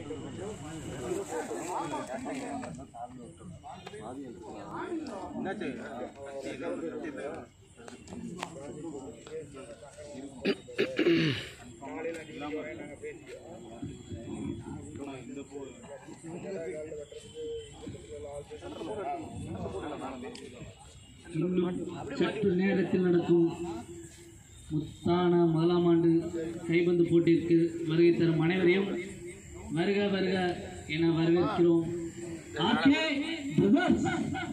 இன்னும் சற்று நேரத்தில் நடக்கும் முத்தான முதலாம் ஆண்டு கைப்பந்து போட்டிற்கு வருகை தரும் அனைவரையும் வருக வருக என வரவேற்கிறோம் ஆர்கே பிரதர்ஸ்.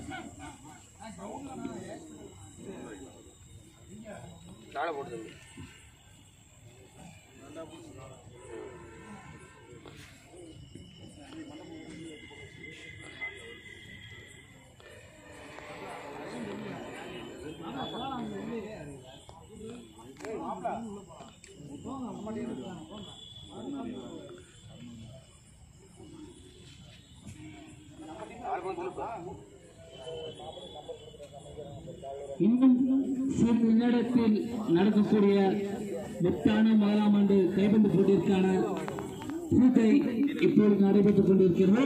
இன்னும் சிறிது நேரத்தில் நடக்கக்கூடிய முத்தான முதலாம் ஆண்டு கைப்பந்து போட்டிற்கான பூட்டை இப்பொழுது நடைபெற்றுக் கொண்டிருக்கிறது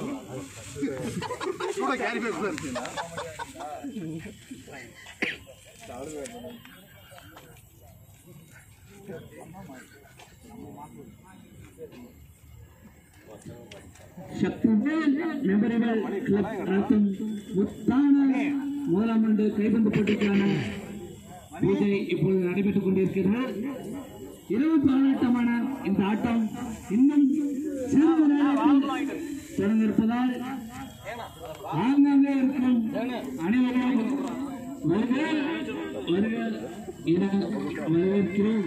சக்திவேல் மெமரியல் கிளப் நடத்தும் முத்தான முதலாம் ஆண்டு கைப்பந்து போட்டிக்கான பூஜை இப்பொழுது நடைபெற்றுக் கொண்டிருக்கிறது இரவு போராட்டமான இந்த ஆட்டம் இன்னும் சிறிது நேரத்தில் தொடங்க இருப்பதால் ஆங்காங்கே இருக்கும் அனைவரும் வருக வருக என வரவேற்கிறோம்